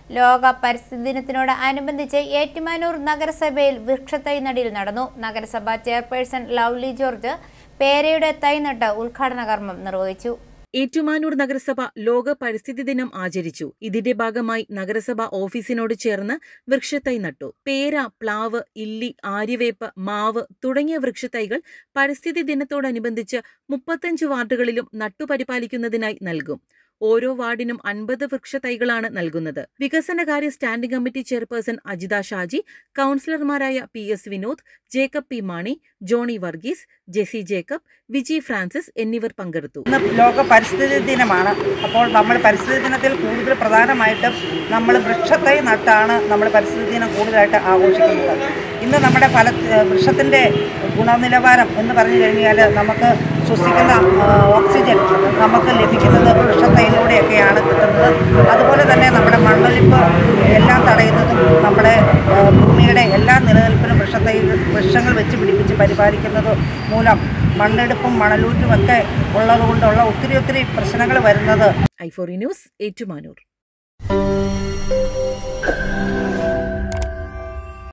ലോക പരിസ്ഥിതി ദിനത്തിനോട് അനുബന്ധിച്ച് ഏറ്റുമാനൂർ നഗരസഭയിൽ വൃക്ഷത്തൈ നടീൽ നടന്നു നഗരസഭ ചെയർപേഴ്സൺ ലവ്ലി ജോർജ് പേരയുടെ തൈ നട്ട് ഉദ്ഘാടന കർമ്മം നിർവഹിച്ചു ഏറ്റുമാനൂർ നഗരസഭ ലോക പരിസ്ഥിതി ദിനം ആചരിച്ചു ഇതിന്റെ ഭാഗമായി നഗരസഭ ഓഫീസിനോട് ചേർന്ന് വൃക്ഷത്തൈ നട്ടു പേര പ്ലാവ് ഇല്ലി ആര്യവേപ്പ് മാവ് തുടങ്ങിയ വൃക്ഷത്തൈകൾ പരിസ്ഥിതി ദിനത്തോടനുബന്ധിച്ച് മുപ്പത്തഞ്ച് വാർഡുകളിലും നട്ടുപരിപാലിക്കുന്നതിനായി നൽകും ഓരോ വാർഡിനും അൻപത് വൃക്ഷത്തൈകളാണ് നൽകുന്നത് വികസനകാര്യ standing committee chairperson Ajitha Shaji കൌൺസിലർമാരായ P S Vinod Jacob P Mani Johny Varghese Jessy Jacob Viji Francis എന്നിവർ പങ്കെടുത്തു ഇന്ന് ലോക പരിസ്ഥിതി ദിനമാണ് അപ്പോൾ നമ്മൾ പരിസ്ഥിതി ദിനത്തിൽ കൂടുതൽ പ്രധാനമായിട്ടും നമ്മൾ വൃക്ഷത്തൈ നട്ടാണ് നമ്മൾ പരിസ്ഥിതി ദിനം കൂടുതലായിട്ട് ആഘോഷിക്കുന്നത് ഇന്ന് നമ്മുടെ ഫല വൃക്ഷത്തിൻ്റെ ഗുണനിലവാരം എന്ന് പറഞ്ഞു കഴിഞ്ഞാൽ നമുക്ക് ശ്വസിക്കുന്ന ആ, ഓക്സിജൻ നമുക്ക് ലഭിക്കുന്നത് വൃക്ഷത്തൈയിലൂടെയൊക്കെയാണ് കിട്ടുന്നത് അതുപോലെ തന്നെ നമ്മുടെ മണ്ണൊലിപ്പ് എല്ലാം തടയുന്നതും നമ്മുടെ ആ, ഭൂമിയുടെ എല്ലാ നിലനിൽപ്പിനും വൃക്ഷത്തൈ വൃക്ഷങ്ങൾ വെച്ച് പിടിപ്പിച്ച് പരിപാലിക്കുന്നത് മൂലം മണ്ണെടുപ്പും മണലൂറ്റും ഒക്കെ ഉള്ളതുകൊണ്ടുള്ള ഒത്തിരി ഒത്തിരി പ്രശ്നങ്ങൾ വരുന്നത് ഐഫോറി ന്യൂസ് ഏറ്റുമാനൂർ